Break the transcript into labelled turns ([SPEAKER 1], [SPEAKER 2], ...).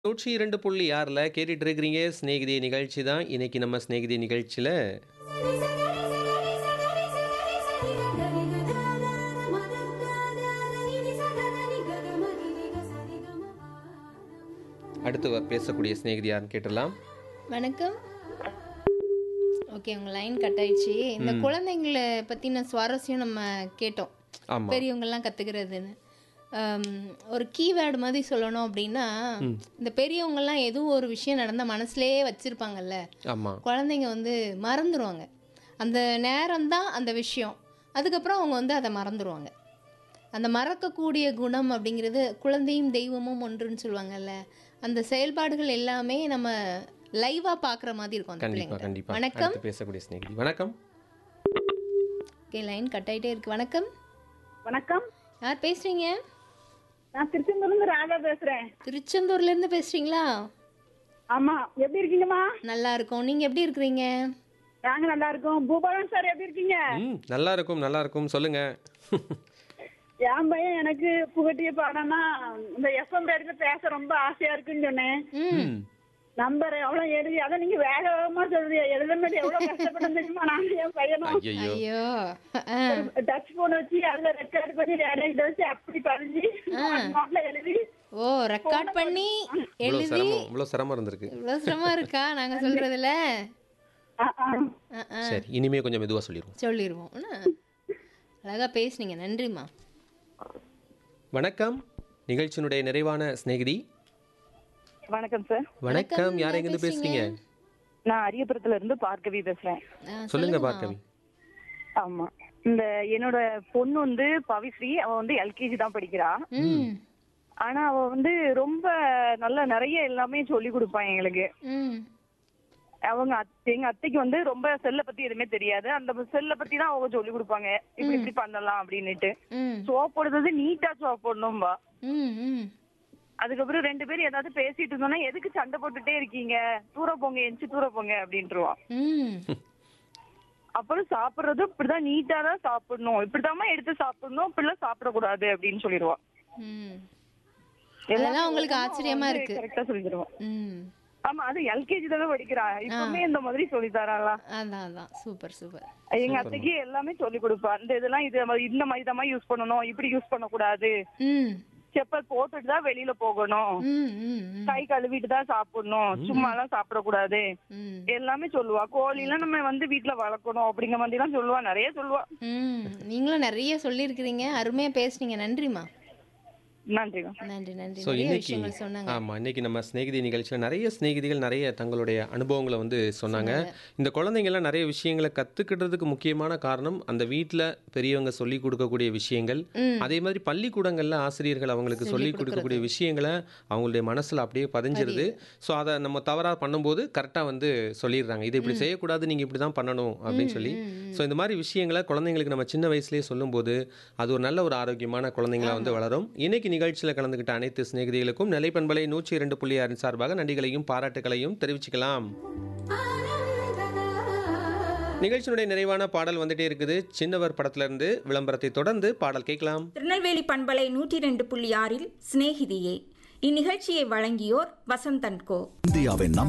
[SPEAKER 1] நூற்றி இரண்டு புள்ளி ஆறில் கேட்டுட்டு இருக்கிறீங்க ஸ்நேகிதி நிகழ்ச்சி தான் இன்னைக்கு நம்ம ஸ்நேகிதி நிகழ்ச்சியில் அடுத்து வ- பேசக்கூடிய ஸ்நேகிதி யாருன்னு கேட்டுடலாம்
[SPEAKER 2] வணக்கம் ஓகே உங்க லைன் கட் ஆயிடுச்சு இந்த குழந்தைங்களை பத்தின சுவாரஸ்யம் நம்ம கேட்டோம்
[SPEAKER 1] ஆமாம்
[SPEAKER 2] பெரியவங்கெல்லாம் கத்துக்கிறதுன்னு ஆம், ஒரு கீவேர்டு மாதிரி சொல்லணும் அப்படின்னா இந்த பெரியவங்கெல்லாம் எதுவும் ஒரு விஷயம் நடந்த மனசுலயே வச்சிருப்பாங்கல்ல
[SPEAKER 1] ஆமாம்
[SPEAKER 2] குழந்தைங்க வந்து மறந்துடுவாங்க அந்த நேரம்தான் அந்த விஷயம் அதுக்கப்புறம் அவங்க வந்து அதை மறந்துடுவாங்க அந்த மறக்கக்கூடிய குணம் அப்படிங்கிறது குழந்தையும் தெய்வமும் ஒன்றுன்னு சொல்லுவாங்கல்ல அந்த செயல்பாடுகள் எல்லாமே நம்ம லைவா பார்க்குற மாதிரி இருக்கும் அந்த
[SPEAKER 1] கண்டிப்பாக
[SPEAKER 2] பிள்ளைங்க
[SPEAKER 1] கண்டிப்பாக
[SPEAKER 2] வணக்கம்
[SPEAKER 1] அடுத்து பேசக்கூடிய ஸ்நேகிதி வணக்கம்
[SPEAKER 2] ஓகே லைன் கட் ஆயிட்டே இருக்கு வணக்கம்
[SPEAKER 3] வணக்கம்
[SPEAKER 2] யார் பேசுறீங்க
[SPEAKER 3] நான் திருச்செந்தூர்ல ராதா பேசுறேன்
[SPEAKER 2] திருச்செந்தூர்ல இருந்து பேசுறீங்களா
[SPEAKER 3] ஆமா எப்படி இருக்கீங்கம்மா
[SPEAKER 2] நல்லா இருக்கோம் நீங்க எப்படி இருக்கிறீங்க
[SPEAKER 3] நாங்க நல்லா இருக்கோம் பூபாலன் சார் எப்படி இருக்கீங்க
[SPEAKER 1] ம் நல்லா இருக்கும் நல்லா இருக்கும் சொல்லுங்க
[SPEAKER 3] என் பையன் எனக்கு புகட்டிய பாடம்னா இந்த எஃப்எம் எடுத்து பேச ரொம்ப ஆசையா இருக்குன்னு சொன்னேன்
[SPEAKER 2] ம்
[SPEAKER 3] நம்பர் எவ்வளவு எழுதி அதை நீங்க வேக வேகமா சொல்றீங்க எழுதுனது எவ்வளவு கஷ்டப்படும் தெரியுமா நானும் என் பையனும்
[SPEAKER 1] ஐயோ
[SPEAKER 2] ஐயோ ஆ
[SPEAKER 3] டச் போன் வச்சு அதுல ரெக்கார்ட் பண்ணி ரேடியோ வச்சு அப்படி பதிஞ்சு நோட்ல எழுதி
[SPEAKER 2] ஓ ரெக்கார்ட் பண்ணி
[SPEAKER 1] இவ்வளோ
[SPEAKER 2] எழுதி
[SPEAKER 1] சிரமம் இவ்வளோ சிரமம் இருந்திருக்கு
[SPEAKER 2] இவ்வளோ சிரமம் இருக்கா நாங்க சொல்றதுல
[SPEAKER 3] ஆ, ஆ.
[SPEAKER 2] ஆ, ஆ,
[SPEAKER 1] சரி இனிமே கொஞ்சம் மெதுவாக சொல்லிடுவோம்
[SPEAKER 2] சொல்லிடுவோம் என்ன? அழகா பேசுனீங்க நன்றிம்மா
[SPEAKER 1] வணக்கம் நிகழ்ச்சியினுடைய நிறைவான ஸ்நேகிதி
[SPEAKER 4] வணக்கம் சார்
[SPEAKER 1] வணக்கம் யார் எங்கேருந்து பேசுறீங்க
[SPEAKER 4] நான் அரியபுரத்துல இருந்து பார்க்கவி பேசுறேன்
[SPEAKER 2] ஆ,
[SPEAKER 1] சொல்லுங்க
[SPEAKER 2] சொல்லுங்கம்மா.
[SPEAKER 1] பார்க்கவி
[SPEAKER 4] ஆமா இந்த என்னோட பொண்ணு வந்து பவிஸ்ரீ அவ வந்து எல்கேஜி தான் படிக்கிறா
[SPEAKER 2] ம்
[SPEAKER 4] ஆனா அவ வந்து ரொம்ப நல்ல நிறைய எல்லாமே சொல்லி கொடுப்பா எங்களுக்கு
[SPEAKER 2] ம்
[SPEAKER 4] அவங்க அத்- எங்க அத்தைக்கு வந்து ரொம்ப செல்ல பத்தி எதுவுமே தெரியாது அந்த செல்ல பத்தி தான் அவங்க சொல்லி கொடுப்பாங்க இப்படி இப்படி பண்ணலாம் அப்படின்னுட்டு
[SPEAKER 2] ம்
[SPEAKER 4] சோப் போடுறது நீட்டா சோப் போடணும்பா
[SPEAKER 2] ம் ம்
[SPEAKER 4] அதுக்கப்புறம் ரெண்டு பேரும் ஏதாவது பேசிட்டு இருந்தோம்னா எதுக்கு சண்டை போட்டுட்டே இருக்கீங்க தூர போங்க எஞ்சி தூர போங்க அப்படின்ட்டுருவா
[SPEAKER 2] ம்
[SPEAKER 4] அப்புறம் சாப்பிடுறதும் இப்படிதான் நீட்டா தான் சாப்பிடணும் இப்படிதாம்மா எடுத்து சாப்பிடணும் இப்படிலாம் சாப்பிடக்கூடாது அப்படின்னு சொல்லிடுவா
[SPEAKER 2] ம் அதெல்லாம் உங்களுக்கு ஆச்சரியமா இருக்கு
[SPEAKER 4] கரெக்டா சொல்லி தருவோம்
[SPEAKER 2] ம்
[SPEAKER 4] ஆமா அது எல்கேஜி தானே படிக்கிறா இப்பவுமே இந்த மாதிரி சொல்லி தராளா
[SPEAKER 2] அதான் அதான் சூப்பர் சூப்பர்
[SPEAKER 4] எங்க அத்தைக்கு எல்லாமே சொல்லி கொடுப்பா இந்த இதெல்லாம் இது இந்த மாதிரி தான் யூஸ் பண்ணணும் இப்படி யூஸ் பண்ணக்கூடாது
[SPEAKER 2] ம்
[SPEAKER 4] செப்பல் போட்டுட்டு தான் வெளியில போகணும்
[SPEAKER 2] ம் ம் ம்
[SPEAKER 4] கை கழுவிட்டு தான் சாப்பிடணும் சும்மா எல்லாம் சாப்பிடக்கூடாது
[SPEAKER 2] ம்
[SPEAKER 4] எல்லாமே சொல்லுவா கோழி எல்லாம் நம்ம வந்து வீட்டுல வளர்க்கணும் அப்படிங்கிற மாதிரி எல்லாம் சொல்லுவா நிறைய சொல்லுவா
[SPEAKER 2] ம் நீங்களும் நிறைய சொல்லியிருக்கிறீங்க அருமையா பேசுனீங்க நன்றிம்மா
[SPEAKER 4] நன்றிங்க
[SPEAKER 2] நன்றி நன்றி
[SPEAKER 1] ஸோ
[SPEAKER 2] நிறைய
[SPEAKER 1] இன்னைக்கு
[SPEAKER 2] விஷயங்கள் சொன்னாங்க
[SPEAKER 1] ஆமாம் இன்னைக்கு நம்ம ஸ்நேகிதி நிகழ்ச்சியில் நிறைய ஸ்நேகிதிகள் நிறைய தங்களுடைய அனுபவங்களை வந்து சொன்னாங்க இந்த குழந்தைங்கள்லாம் நிறைய விஷயங்களை கற்றுக்கிட்டதுக்கு முக்கியமான காரணம் அந்த வீட்டில் பெரியவங்க சொல்லி கொடுக்கக்கூடிய விஷயங்கள் அதே மாதிரி பள்ளிக்கூடங்களில் ஆசிரியர்கள் அவங்களுக்கு சொல்லி கொடுக்கக்கூடிய விஷயங்களை அவங்களுடைய மனசில் அப்படியே பதிஞ்சிருது ஸோ அதை நம்ம தவறாக பண்ணும்போது கரெக்டாக வந்து சொல்லிடுறாங்க இது இப்படி செய்யக்கூடாது நீங்கள் இப்படி தான் பண்ணணும் அப்படின்னு சொல்லி ஸோ இந்த மாதிரி விஷயங்களை குழந்தைங்களுக்கு நம்ம சின்ன வயசுலேயே சொல்லும்போது அது ஒரு நல்ல ஒரு ஆரோக்கியமான குழந்தைங்களா வந்து வளரும் இன்னைக்கு நிகழ்ச்சியில் கலந்துக்கிட்ட அனைத்து சிநேகிதிகளுக்கும் நிலைப்பண்பலை நூற்றி இரண்டு புள்ளி ஆறின் சார்பாக நன்றிகளையும் பாராட்டுகளையும் தெரிவிச்சுக்கலாம் நிகழ்ச்சியினுடைய நிறைவான பாடல் வந்துட்டே இருக்குது சின்னவர் படத்துல இருந்து விளம்பரத்தை தொடர்ந்து பாடல் கேட்கலாம்
[SPEAKER 5] திருநெல்வேலி பண்பலை நூற்றி ரெண்டு புள்ளி ஆறில் சிநேகிதியே இந்நிகழ்ச்சியை வழங்கியோர் வசந்தன்கோ
[SPEAKER 6] இந்தியாவின் நம்பர்